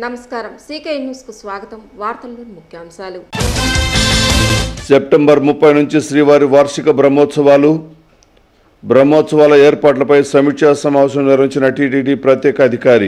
నమస్కారం సీకే న్యూస్కు స్వాగతం వార్తల్లోని ముఖ్యాంశాలు సెప్టెంబర్ ముప్పై నుంచి శ్రీవారి వార్షిక బ్రహ్మోత్సవాలు బ్రహ్మోత్సవాల ఏర్పాట్లపై సమీక్షా సమావేశం నిర్వహించిన టీటీడీ ప్రత్యేక అధికారి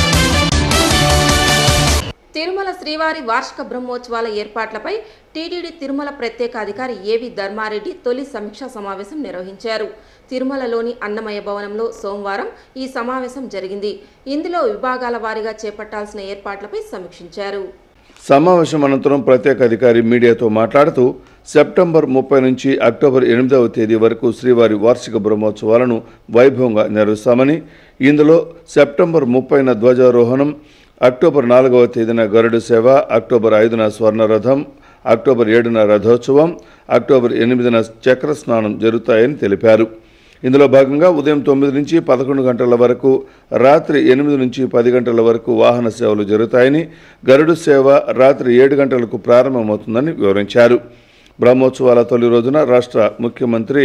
తిరుమల శ్రీవారి వార్షిక బ్రహ్మోత్సవాల ఏర్పాట్లపై టీటీడీ తిరుమల ప్రత్యేక అధికారి ఏవి ధర్మారెడ్డి తొలి సమీక్షా సమావేశం నిర్వహించారు తిరుమలలోని అన్నమయ భవనంలో సోమవారం ఈ సమావేశం జరిగింది ఇందులో విభాగాల వారీగా చేపట్టాల్సిన ఏర్పాట్లపై సమీక్షించారు సమావేశం అనంతరం ప్రత్యేక అధికారి మీడియాతో మాట్లాడుతూ సెప్టెంబర్ ముప్పై నుంచి అక్టోబర్ ఎనిమిదవ తేదీ వరకు శ్రీవారి వార్షిక బ్రహ్మోత్సవాలను వైభవంగా నిర్వహిస్తామని ఇందులో సెప్టెంబర్ ముప్పైన ధ్వజారోహణం అక్టోబర్ నాలుగవ తేదీన గరుడు సేవ అక్టోబర్ ఐదున స్వర్ణరథం అక్టోబర్ ఏడున రథోత్సవం అక్టోబర్ ఎనిమిదిన చక్ర స్నానం జరుగుతాయని తెలిపారు ఇందులో భాగంగా ఉదయం తొమ్మిది నుంచి పదకొండు గంటల వరకు రాత్రి ఎనిమిది నుంచి పది గంటల వరకు వాహన సేవలు జరుగుతాయని గరుడు సేవ రాత్రి ఏడు గంటలకు ప్రారంభమవుతుందని వివరించారు బ్రహ్మోత్సవాల తొలి రోజున రాష్ట్ర ముఖ్యమంత్రి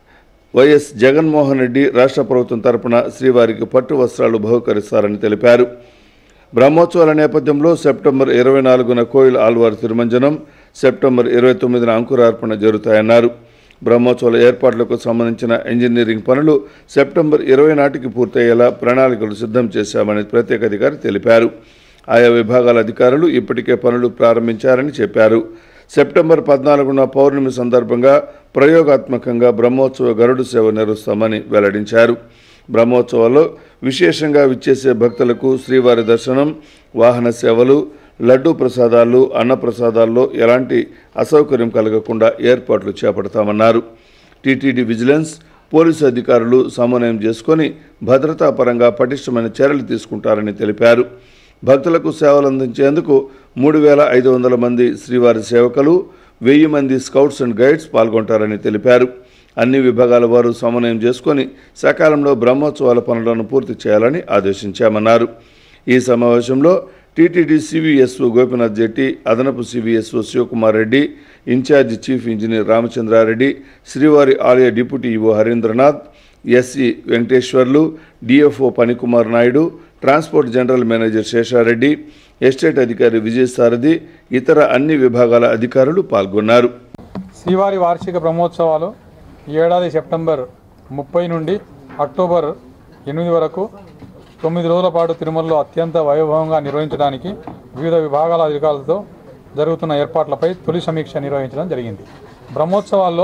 వైఎస్ జగన్మోహన్ రెడ్డి రాష్ట్ర ప్రభుత్వం తరపున శ్రీవారికి పట్టు వస్త్రాలు బహుకరిస్తారని తెలిపారు బ్రహ్మోత్సవాల నేపథ్యంలో సెప్టెంబర్ ఇరవై నాలుగున కోయిల్ ఆల్వార్ తిరుమంజనం సెప్టెంబర్ ఇరవై తొమ్మిదిన అంకురార్పణ జరుగుతాయన్నారు బ్రహ్మోత్సవాల ఏర్పాట్లకు సంబంధించిన ఇంజనీరింగ్ పనులు సెప్టెంబర్ ఇరవై నాటికి పూర్తయ్యేలా ప్రణాళికలు సిద్ధం చేశామని ప్రత్యేక అధికారి తెలిపారు ఆయా విభాగాల అధికారులు ఇప్పటికే పనులు ప్రారంభించారని చెప్పారు సెప్టెంబర్ పద్నాలుగున పౌర్ణమి సందర్భంగా ప్రయోగాత్మకంగా బ్రహ్మోత్సవ గరుడు సేవ నిర్వహిస్తామని వెల్లడించారు బ్రహ్మోత్సవాల్లో విశేషంగా విచ్చేసే భక్తులకు శ్రీవారి దర్శనం వాహన సేవలు లడ్డూ ప్రసాదాలు అన్నప్రసాదాల్లో ఎలాంటి అసౌకర్యం కలగకుండా ఏర్పాట్లు చేపడతామన్నారు టీటీడీ విజిలెన్స్ పోలీసు అధికారులు సమన్వయం చేసుకొని భద్రతా పరంగా పటిష్టమైన చర్యలు తీసుకుంటారని తెలిపారు భక్తులకు సేవలు అందించేందుకు మూడు వేల ఐదు వందల మంది శ్రీవారి సేవకులు వెయ్యి మంది స్కౌట్స్ అండ్ గైడ్స్ పాల్గొంటారని తెలిపారు అన్ని విభాగాల వారు సమన్వయం చేసుకొని సకాలంలో బ్రహ్మోత్సవాల పనులను పూర్తి చేయాలని ఆదేశించామన్నారు ఈ సమావేశంలో టీటీడీ సివిఎస్ఓ గోపినాథ్ జెట్టి అదనపు CVSO Sivakumar Reddy in charge chief engineer Ramachandrareddy శ్రీవారి ఆలయ deputy EO Harindranath SC Venkateswarlu DFO Panikumar Naidu transport general manager Seshareddy estate అధికారి విజయసారథి ఇతర అన్ని విభాగాల అధికారులు పాల్గొన్నారు శ్రీవారి వార్షిక బ్రహ్మోత్సవాలు ఈ ఏడాది సెప్టెంబర్ ముప్పై నుండి అక్టోబర్ ఎనిమిది వరకు తొమ్మిది రోజుల పాటు తిరుమలలో అత్యంత వైభవంగా నిర్వహించడానికి వివిధ విభాగాల అధికారులతో జరుగుతున్న ఏర్పాట్లపై తొలి సమీక్ష నిర్వహించడం జరిగింది బ్రహ్మోత్సవాల్లో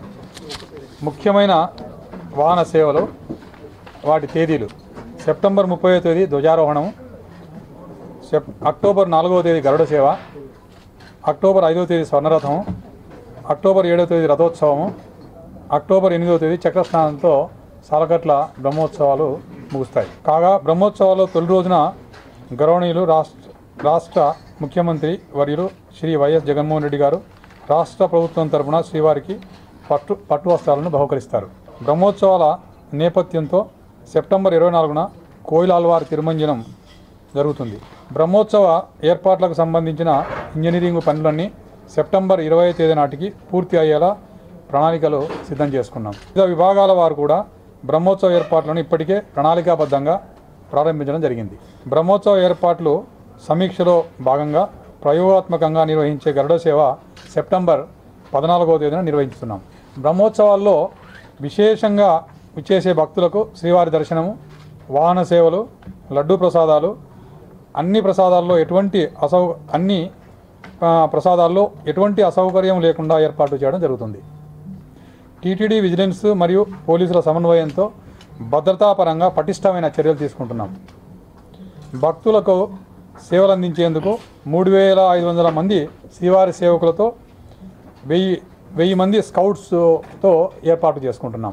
ముఖ్యమైన వాహన సేవలు వాటి తేదీలు సెప్టెంబర్ ముప్పై తేదీ ధ్వజారోహణం సెప్ అక్టోబర్ నాలుగవ తేదీ గరుడ సేవ అక్టోబర్ ఐదవ తేదీ స్వర్ణరథం అక్టోబర్ ఏడవ తేదీ రథోత్సవము అక్టోబర్ ఎనిమిదవ తేదీ చక్రస్నానంతో సాలకట్ల బ్రహ్మోత్సవాలు ముగుస్తాయి కాగా బ్రహ్మోత్సవాల్లో తొలి రోజున గౌరవనీయులు రాష్ట్ర రాష్ట్ర ముఖ్యమంత్రి వర్యులు శ్రీ వైఎస్ జగన్మోహన్ రెడ్డి గారు రాష్ట్ర ప్రభుత్వం తరపున శ్రీవారికి పట్టు పట్టు వస్త్రాలను బహుకరిస్తారు బ్రహ్మోత్సవాల నేపథ్యంతో సెప్టెంబర్ ఇరవై నాలుగున కోయిలాల్వార్ తిరుమంజనం జరుగుతుంది బ్రహ్మోత్సవ ఏర్పాట్లకు సంబంధించిన ఇంజనీరింగ్ పనులన్నీ సెప్టెంబర్ ఇరవై తేదీ నాటికి పూర్తి అయ్యేలా ప్రణాళికలు సిద్ధం చేసుకున్నాం వివిధ విభాగాల వారు కూడా బ్రహ్మోత్సవ ఏర్పాట్లను ఇప్పటికే ప్రణాళికాబద్ధంగా ప్రారంభించడం జరిగింది బ్రహ్మోత్సవ ఏర్పాట్లు సమీక్షలో భాగంగా ప్రయోగాత్మకంగా నిర్వహించే గరుడ సేవ సెప్టెంబర్ పద్నాలుగవ తేదీన నిర్వహిస్తున్నాం బ్రహ్మోత్సవాల్లో విశేషంగా విచ్చేసే భక్తులకు శ్రీవారి దర్శనము వాహన సేవలు లడ్డూ ప్రసాదాలు అన్ని ప్రసాదాల్లో ఎటువంటి అసౌ అన్ని ఆ, ప్రసాదాల్లో ఎటువంటి అసౌకర్యం లేకుండా ఏర్పాటు చేయడం జరుగుతుంది టీటీడీ విజిలెన్స్ మరియు పోలీసుల సమన్వయంతో భద్రతాపరంగా పటిష్టమైన చర్యలు తీసుకుంటున్నాం భక్తులకు సేవలు అందించేందుకు మూడు వేల ఐదు వందల మంది శ్రీవారి సేవకులతో వెయ్యి వెయ్యి మంది స్కౌట్స్తో ఏర్పాటు చేసుకుంటున్నాం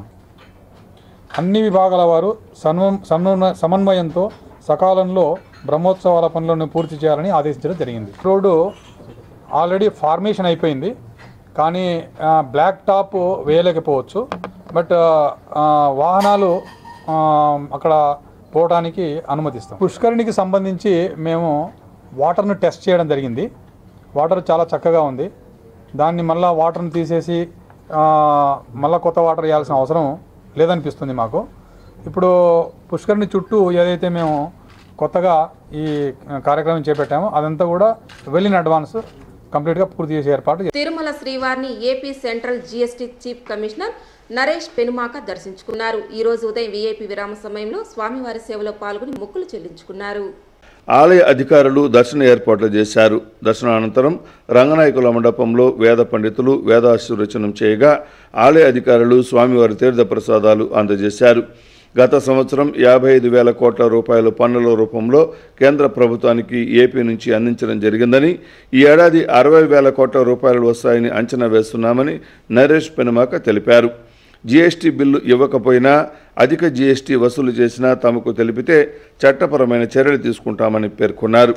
అన్ని విభాగాల వారు సన్వ సన్వ- సమన్వయంతో సకాలంలో బ్రహ్మోత్సవాల పనులను పూర్తి చేయాలని ఆదేశించడం జరిగింది రోడ్డు ఆల్రెడీ ఫార్మేషన్ అయిపోయింది కానీ ఆ, బ్లాక్ టాప్ వేయలేకపోవచ్చు బట్ ఆ, వాహనాలు ఆ, అక్కడ పోవడానికి అనుమతిస్తాం పుష్కరిణికి సంబంధించి మేము వాటర్ను టెస్ట్ చేయడం జరిగింది వాటర్ చాలా చక్కగా ఉంది దాన్ని మళ్ళా వాటర్ని తీసేసి ఆ, మళ్ళా కొత్త వాటర్ వేయాల్సిన అవసరం లేదనిపిస్తుంది మాకు ఇప్పుడు పుష్కరిణి చుట్టూ ఏదైతే మేము కొత్తగా ఈ కార్యక్రమం చేపట్టాము అదంతా కూడా వెల్ ఇన్ అడ్వాన్స్ కంప్లీట్గా పూర్తి చేసే ఏర్పాటు తిరుమల శ్రీవారిని AP central GST chief commissioner Naresh Penumaka దర్శించుకున్నారు ఈ రోజు ఉదయం వీఐపీ విరామ సమయంలో స్వామివారి సేవలో పాల్గొని మొక్కులు చెల్లించుకున్నారు ఆలయ అధికారులు దర్శన ఏర్పాట్లు చేశారు దర్శనానంతరం రంగనాయకుల మండపంలో వేద పండితులు వేదాశీర్వచనం చేయగా ఆలయ అధికారులు స్వామివారి తీర్థ ప్రసాదాలు అందజేశారు గత సంవత్సరం యాభై ఐదు వేల కోట్ల రూపాయల పన్నుల రూపంలో కేంద్ర ప్రభుత్వానికి ఏపీ నుంచి అందించడం జరిగిందని ఈ ఏడాది అరవై వేల కోట్ల రూపాయలు వస్తాయని అంచనా వేస్తున్నామని నరేష్ పెనుమాక తెలిపారు జీఎస్టీ బిల్లు ఇవ్వకపోయినా అధిక జీఎస్టీ వసూలు చేసినా తమకు తెలిపితే చట్టపరమైన చర్యలు తీసుకుంటామని పేర్కొన్నారు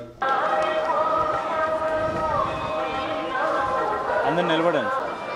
అందరు నిలబడండి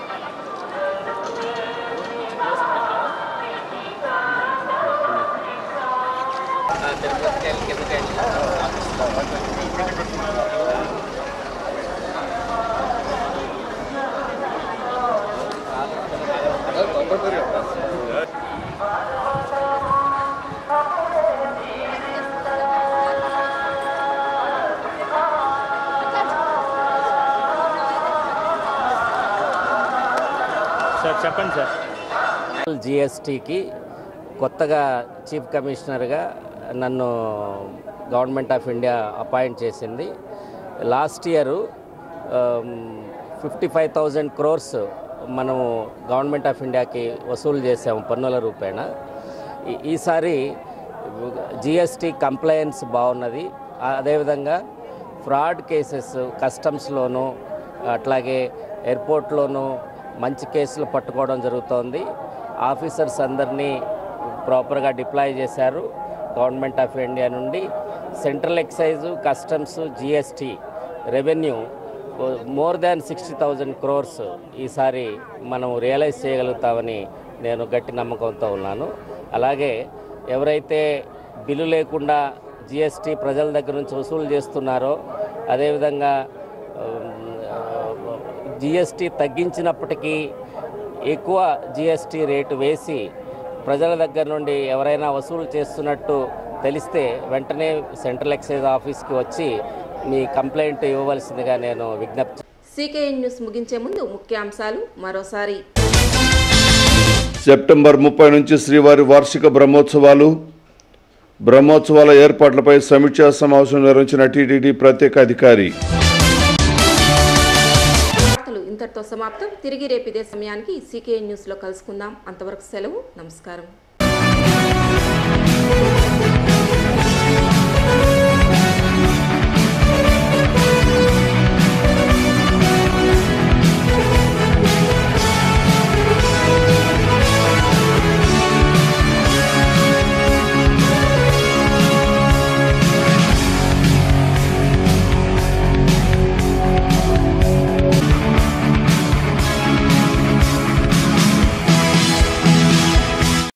సార్ చెప్పండి సార్ జిఎస్టీకి కొత్తగా చీఫ్ కమిషనర్గా నన్ను గవర్నమెంట్ ఆఫ్ ఇండియా అపాయింట్ చేసింది last year fifty five thousand crores మనము గవర్నమెంట్ ఆఫ్ ఇండియాకి వసూలు చేసాము పన్నుల రూపేణ ఈ- ఈసారి జిఎస్టీ కంప్లయన్స్ బాగున్నది ఆ- అదేవిధంగా ఫ్రాడ్ కేసెస్ కస్టమ్స్లోను అట్లాగే ఎయిర్పోర్ట్లోనూ మంచి కేసులు పట్టుకోవడం జరుగుతోంది ఆఫీసర్స్ అందరినీ ప్రాపర్గా డిప్లాయ్ చేశారు గవర్నమెంట్ ఆఫ్ ఇండియా నుండి central excise customs GST revenue more than sixty thousand crores ఈసారి మనం రియలైజ్ చేయగలుగుతామని నేను గట్టి నమ్మకంతో ఉన్నాను అలాగే ఎవరైతే బిల్లు లేకుండా జిఎస్టీ ప్రజల దగ్గర నుంచి వసూలు చేస్తున్నారో అదేవిధంగా జిఎస్టీ తగ్గించినప్పటికీ ఎక్కువ జిఎస్టీ రేటు వేసి ప్రజల దగ్గర నుండి ఎవరైనా వసూలు చేస్తున్నట్టు తెలిస్తే వెంటనే సెంట్రల్ ఎక్సైజ్ ఆఫీస్కి వచ్చి మీ కంప్లైంట్ ఇవ్వవలసిందిగా నేను విజ్ఞప్తి సీకేఎన్ న్యూస్ ముగించే ముందు ముఖ్యాంశాలు మరోసారి సెప్టెంబర్ ముప్పై నుంచి శ్రీవారి వార్షిక బ్రహ్మోత్సవాలు బ్రహ్మోత్సవాల ఏర్పాట్లపై సమీక్షా సమావేశం నిర్వహించిన టీటీడీ ప్రత్యేక అధికారి వార్తలు ఇంతటితో సమాప్తం తిరిగి రేపు ఇదే సమయానికి సీకేఎన్ న్యూస్లో కలుసుకుందాం అంతవరకు సెలవు నమస్కారం